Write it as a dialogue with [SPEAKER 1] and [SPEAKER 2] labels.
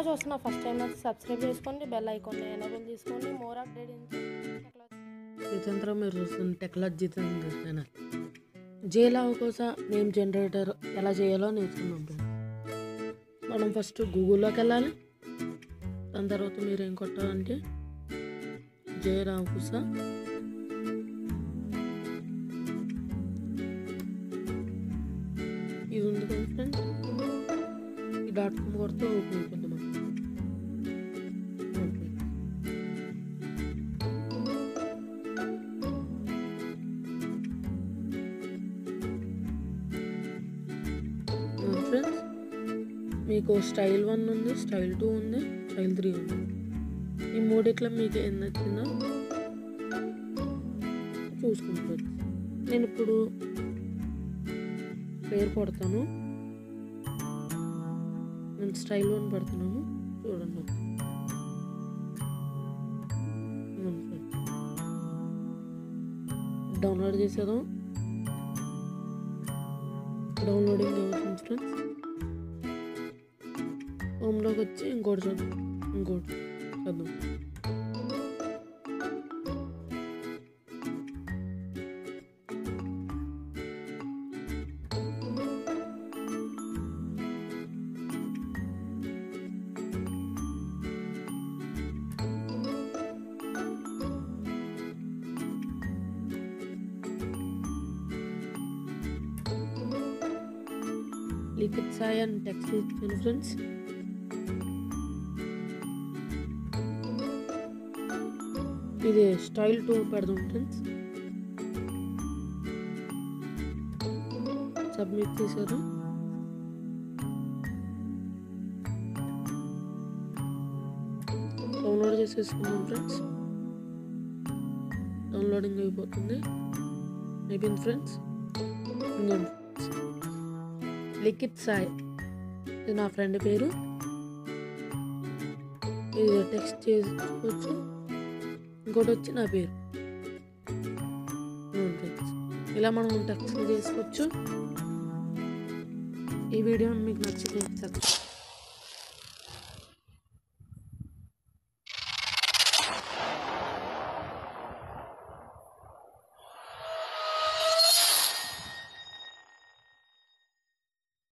[SPEAKER 1] చూస్తున్నా first time అయితే subscribe చేసుకోండి బెల్ ఐకాన్ ఎనబుల్ తీసుకోండి మోర్ అప్డేట్
[SPEAKER 2] జితేంద్ర మీరు చూస్తున్న టెక్లాజ్ జితేంద్ర ఛానల్ జేలావ్ కోసం నేమ్ జనరేటర్ ఎలా చేయాలో నేర్చుకుందాం ఫ్రెండ్స్ మనం ఫస్ట్ గూగుల్లోకి వెళ్ళాలి దాని తర్వాత మీరు ఏం కొట్టాలంటే జే రామకుస ఇది ఉంది కదా ఫ్రెండ్స్ ఈ డాట్ కామ్ కొడితే ఓపెన్ అయిపోద్ది మనకి ఓకే. ఫ్రెండ్స్ మీకు స్టైల్ వన్ ఉంది స్టైల్ టూ ఉంది స్టైల్ త్రీ ఉంది ఈ మూడిట్లో మీకు ఏం నచ్చిందో చూసుకుంటుంది నేను ఇప్పుడు పేరు కొడతాను నేను స్టైల్ వన్ పెడుతున్నాను చూడండి ఇదిగోండి friends. డౌన్లోడ్ చేసేదాం డౌన్లోడింగ్ అవుతుంది ఫ్రెండ్స్ హోమ్లోకి వచ్చి ఇంకోటి చూద్దాం ఇంకోటి చూద్దాం లిక్విడ్ సాయి అని టెక్స్ట్ ఇచ్చాను ఫ్రెండ్స్ ఇది స్టైల్ టూ పెడదాం ఫ్రెండ్స్ సబ్మిట్ చేశారు డౌన్లోడ్ చేసేసుకున్నాం ఫ్రెండ్స్ డౌన్లోడింగ్ అయిపోతుంది అయిపోయింది ఫ్రెండ్స్ ఇంకోండి లిఖిత్ సాయ్ ఇది నా ఫ్రెండ్ పేరు ఇది టెక్స్ట్ చేసుకోవచ్చు ఇంకోటి వచ్చి నా పేరు ఇదిగోండి friends. ఇలా మనం టెక్స్ట్ చేసుకోవచ్చు ఈ వీడియో మీకు నచ్చితే సబ్స్క్రైబ్